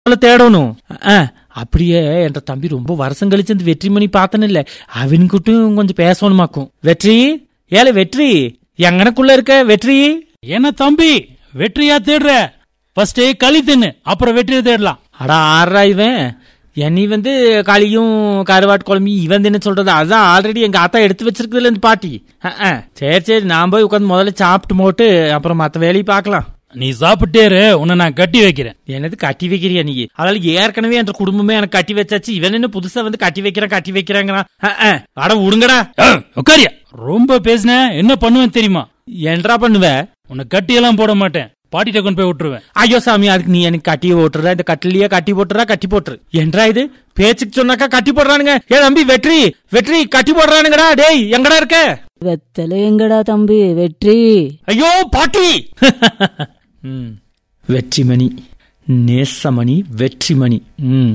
அவளை தேடணும் ஆ, அப்படியே என்ற தம்பி ரொம்ப வருஷம் கழிச்சு அந்த வெற்றிமணி பார்த்தனில்ல அவனுக்கிட்டும் கொஞ்சம் பேசணுமாக்கும் வெற்றி ஏல வெற்றி எங்கனக்குள்ள இருக்க வெற்றி என்ன தம்பி வெற்றியா தேடுற ஃபர்ஸ்ட் களி தின்னு அப்புறம் வெற்றியை தேடலாம் அடா ஆறா இவன் என்னை வந்து களியும் கருவாட்டு குழம்பு இவன் என்ன சொல்றது அதான் ஆல்ரெடி எங்க ஆத்தா எடுத்து வச்சிருக்குதுல இந்த பாட்டி அஹ், அஹ். சரி சரி நான் போய் உட்காந்து முதல்ல சாப்பிட்டு போட்டு அப்புறம் மத்த வேலையை பார்க்கலாம் நீ சாப்பிட்டே இரு உன்னை நான் கட்டி வைக்கிறேன் என்னது கட்டி வைக்கிறியா நீ அதாவது ஏற்கனவே என்ற குடும்பமே எனக்கு கட்டி வச்சாச்சு இவன் என்ன புதுசா வந்து கட்டி வைக்கிறேன் கட்டி வைக்கிறாங்கிறான் அஹ், அஹ். அட விடுங்கடா ஏய், உட்காரியா ரொம்ப பேசின என்ன பண்ணுவேன் தெரியுமா என்றா பண்ணுவ உன்னை கட்டியெல்லாம் போட மாட்டேன் பாட்டிட்ட கொண்டு போய் விட்டுருவேன் ஐயோ சாமி அதுக்கு நீ எனக்கு கட்டி போட்டுற இந்த கட்டிலேயே கட்டி போட்டுறா கட்டி போட்டுரு என்றா இது பேச்சுக்கு சொன்னாக்கா கட்டி போடுறானுங்க ஏ தம்பி வெற்றி வெற்றி கட்டி போடுறானுங்கடா டேய் எங்கடா இருக்க வெத்தலை எங்கடா தம்பி வெற்றி ஐயோ பாட்டி ம். வெற்றிமணி நேசமணி வெற்றிமணி ம்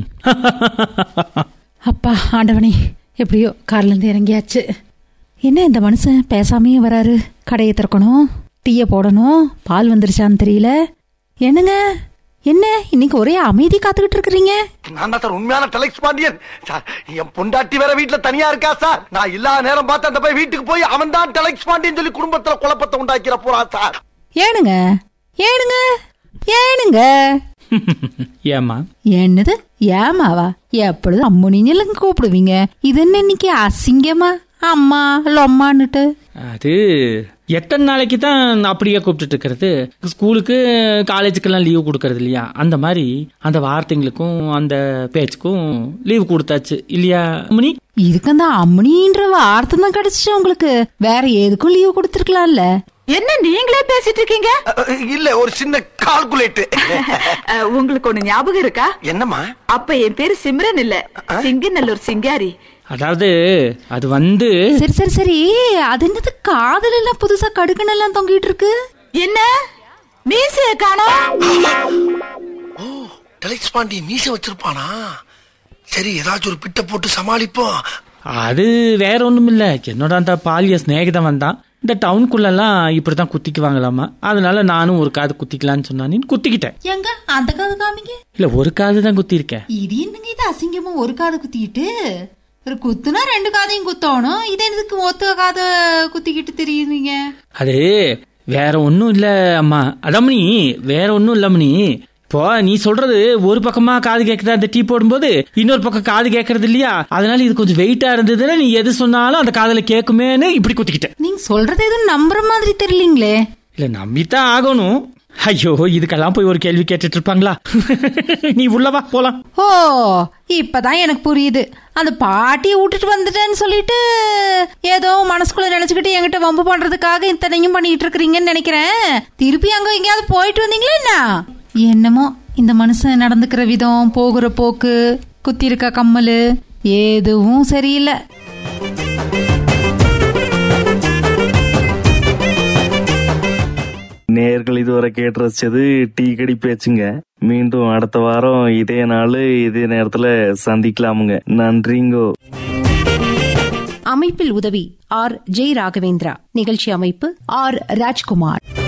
அப்பா ஆண்டவனே எப்படியோ கார்ல இருந்து இறங்கியாச்சு என்ன இந்த மனுஷன் பேசாமையே வராரு கடையை திறக்கணும் டீயை போடணும் பால் வந்துருச்சான்னு தெரியல என்னங்க என்ன இன்னைக்கு ஒரே அமைதி காத்துக்கிட்டு இருக்கிறீங்க நான் தான் சார் உண்மையான டெலக்ஸ் பாண்டியன் சார் என் பொண்டாட்டி வேற வீட்டுல தனியா இருக்கா சார் நான் இல்லாத நேரம் பார்த்து அந்த போய் வீட்டுக்கு போய் அவன் தான் டெலக்ஸ் பாண்டியன் சொல்லி குடும்பத்துல குழப்பத்தை உண்டாக்கிற போறான் சார் ஏனுங்க ஏனுங்க ஏனுங்க ஏமா என்னது ஏமாவா எப்பொழுதும் அம்முனின்னு கூப்பிடுவீங்க இது என்ன இன்னைக்கு அசிங்கமா அம்மா லொம்மான்னுட்டு அது எத்தனை நாளைக்கு தான் அப்படியே கூப்பிட்டுட்டு இருக்கிறது ஸ்கூலுக்கு காலேஜுக்கெல்லாம் லீவு கொடுக்கறது இல்லையா அந்த மாதிரி அந்த வார்த்தைங்களுக்கும் அந்த பேச்சுக்கும் லீவு கொடுத்தாச்சு இல்லையா முனி இதுக்கு அந்த அம்முனின்ற வார்த்தை தான் கிடைச்சிச்சு உங்களுக்கு வேற எதுக்கும் லீவ் கொடுத்துருக்கலாம்ல என்ன நீங்களே பேசிட்டு இருக்கீங்க அஹ், இல்ல ஒரு சின்ன கால்குலேட் அஹ், உங்களுக்கு ஒண்ணு ஞாபகம் இருக்கா என்னம்மா அப்ப என் பேரு சிம்ரன் இல்ல சிங்கநல்லூர் சிங்காரி அதாவது அது வந்து சரி சரி சரி அது என்னது காதல் எல்லாம் புதுசா கடுக்கன் எல்லாம் தொங்கிட்டு இருக்கு என்ன மீசைய காணோம் ஓ டெலக்ஸ் பாண்டியன் மீச வச்சிருப்பானா சரி ஏதாச்சும் ஒரு பிட்ட போட்டு சமாளிப்போம் அது வேற ஒண்ணும் இல்ல என்னோட அந்த பாலிய சிநேகிதம் வந்தான் இந்த டவுனுக்குள்ளெல்லாம் இப்படிதான் குத்திக்குவாங்களாமா அதனால நானும் ஒரு காது குத்திக்கலான்னு சொன்னானு குத்திக்கிட்டேன் எங்க அந்த காது காமிங்க இல்ல ஒரு காது தான் குத்திருக்கேன் இது என்னங்க இது அசிங்கமா ஒரு காது குத்திக்கிட்டு ஒரு குத்துனா ரெண்டு காதையும் குத்தணும் இது எதுக்கு ஒத்த காதை குத்திக்கிட்டு தெரியுறீங்க அது வேற ஒன்றும் இல்ல அம்மா அதாமணி வேற ஒன்றும் இல்ல மணி இப்போ நீ சொல்றது ஒரு பக்கமா காது கேட்குதா அந்த டீ போடும்போது இன்னொரு பக்கம் காது கேட்கறது இல்லையா அதனால இது கொஞ்சம் வெயிட்டா இருந்ததுன்னா நீ எது சொன்னாலும் அந்த காதுல கேட்குமேன்னு இப்படி குத்திக்கிட்டேன் நீங்க சொல்றது எதுவும் நம்புற மாதிரி தெரியலீங்களே இல்ல நம்பித்தான் ஆகணும் ஐயோ இதுக்கெல்லாம் போய் ஒரு கேள்வி கேட்டுட்டு இருப்பாங்களா நீ உள்ளவா போலாம் ஓ இப்பதான் எனக்கு புரியுது அந்த பாட்டியை விட்டுட்டு வந்துட்டேன்னு சொல்லிட்டு ஏதோ மனசுக்குள்ள நினைச்சுக்கிட்டு என்கிட்ட வம்பு பண்றதுக்காக இத்தனையும் பண்ணிட்டு இருக்கிறீங்கன்னு நினைக்கிறேன் திருப்பி அங்க எங்கேயாவது போயிட்டு வந்தீங்களா என்ன என்னமோ இந்த மனுஷன் நடந்துக்கிற விதம் போகிற போக்கு குத்தி இருக்க கம்மல் எதுவும் சரியில்லை நேர்கள் இதுவரை கேட்டு ரசிச்சது டீ கடி பேச்சுங்க மீண்டும் அடுத்த வாரம் இதே நாள் இதே நேரத்துல சந்திக்கலாமுங்க நன்றிங்கோ அமைப்பில் உதவி ஆர் ஜெய் ராகவேந்திரா நிகழ்ச்சி அமைப்பு ஆர் ராஜ்குமார்